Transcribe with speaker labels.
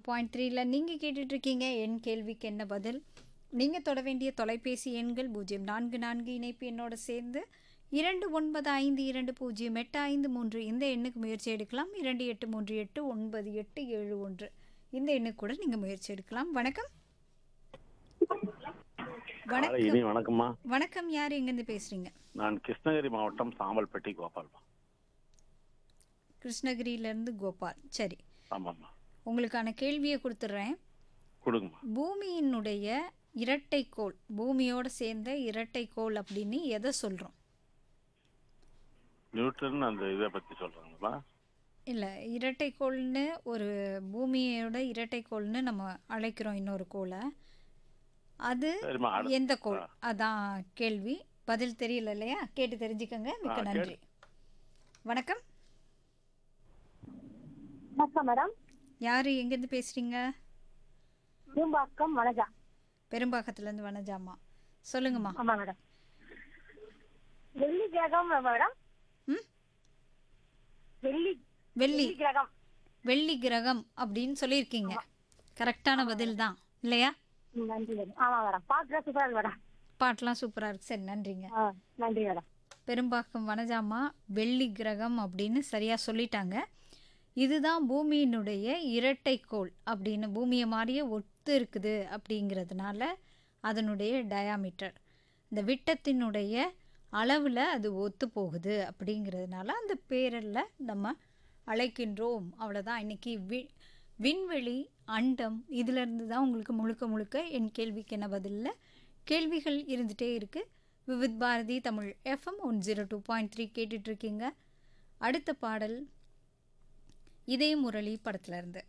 Speaker 1: point த்ரீல நீங்கள் கேட்டுட்ருக்கீங்க என் கேள்விக்கு என்ன பதில் நீங்கள் தொட வேண்டிய தொலைபேசி எண்கள் பூஜ்ஜியம் நான்கு நான்கு இணைப்பு என்னோட சேர்ந்து இரண்டு ஒன்பது ஐந்து இரண்டு பூஜ்ஜியம் எட்டு ஐந்து மூன்று இந்த எண்ணுக்கு முயற்சி எடுக்கலாம் இரண்டு எட்டு மூன்று எட்டு ஒன்பது எட்டு ஏழு ஒன்று இந்த எண்ணுக்கு கூட நீங்கள் முயற்சி எடுக்கலாம் வணக்கம்
Speaker 2: காலை
Speaker 1: வணக்கம்
Speaker 2: இனி வணக்கம்மா
Speaker 1: வணக்கம் யார் எங்கேருந்து பேசுகிறீங்க
Speaker 2: நான் கிருஷ்ணகிரி மாவட்டம் சாம்பல்பட்டி கோபால்
Speaker 1: கிருஷ்ணகிரியிலேருந்து கோபால் சரி
Speaker 2: ஆமாம்மா
Speaker 1: உங்களுக்கான கேள்வியை கொடுத்துட்றேன்
Speaker 2: கொடுங்கம்மா
Speaker 1: பூமியினுடைய இரட்டைக்கோள் பூமியோட சேர்ந்த இரட்டைக்கோள் அப்படின்னு எதை சொல்கிறோம்
Speaker 2: நியூட்டன் அந்த இதை பத்தி சொல்றாங்கம்மா
Speaker 1: இல்லை இரட்டைக்கோள்னு ஒரு பூமியோட இரட்டைக்கோள்னு நம்ம அழைக்கிறோம் இன்னொரு கோளை அது
Speaker 2: சரிம்மா அடு-
Speaker 1: எந்த கோள் அதான் கேள்வி பதில் தெரியல இல்லையா கேட்டு தெரிஞ்சுக்கங்க மிக்க
Speaker 2: ஆ,
Speaker 1: நன்றி வணக்கம்
Speaker 3: வணக்கம் மேடம்
Speaker 1: யார் எங்கேருந்து பேசுகிறீங்க
Speaker 3: பூம்பாக்கம் வனஜா
Speaker 1: பெரும்பாக்கத்துலேருந்து வனஜாமா சொல்லுங்கம்மா
Speaker 3: ஆமா மேடம் வெள்ளி கிரகம் மேடம்
Speaker 1: ம்
Speaker 3: வெள்ளி
Speaker 1: வெள்ளி
Speaker 3: வெள்ளி கிரகம்
Speaker 1: வெள்ளி கிரகம் அப்படின்னு சொல்லியிருக்கீங்க கரெக்டான பதில் தான் இல்லையா
Speaker 3: ம், நன்றி மேடம் ஆமா மேடம் பாக்குற சூப்பரா இருக்கு மேடம்
Speaker 1: பாட்டெலாம் சூப்பராக இருக்கு சரி நன்றிங்க
Speaker 3: ஆ, நன்றி மேடம்
Speaker 1: பெரும்பாக்கம் வனஜாமா வெள்ளி கிரகம் அப்படின்னு சரியாக சொல்லிட்டாங்க இதுதான் பூமியினுடைய இரட்டைக்கோள் அப்படின்னு பூமியை மாதிரியே ஒத்து இருக்குது அப்படிங்கிறதுனால அதனுடைய டயாமீட்டர் இந்த விட்டத்தினுடைய அளவில் அது ஒத்து போகுது அப்படிங்கிறதுனால அந்த பேரில் நம்ம அழைக்கின்றோம் அவ்வளோதான் இன்னைக்கு வி விண்வெளி அண்டம் இதிலிருந்து தான் உங்களுக்கு முழுக்க முழுக்க என் கேள்விக்கு என்ன பதிலில் கேள்விகள் இருந்துகிட்டே இருக்குது Vividh Bharati Tamil FM one zero two point three கேட்டுட்ருக்கீங்க அடுத்த பாடல் இதய முரளி படத்துல இருந்து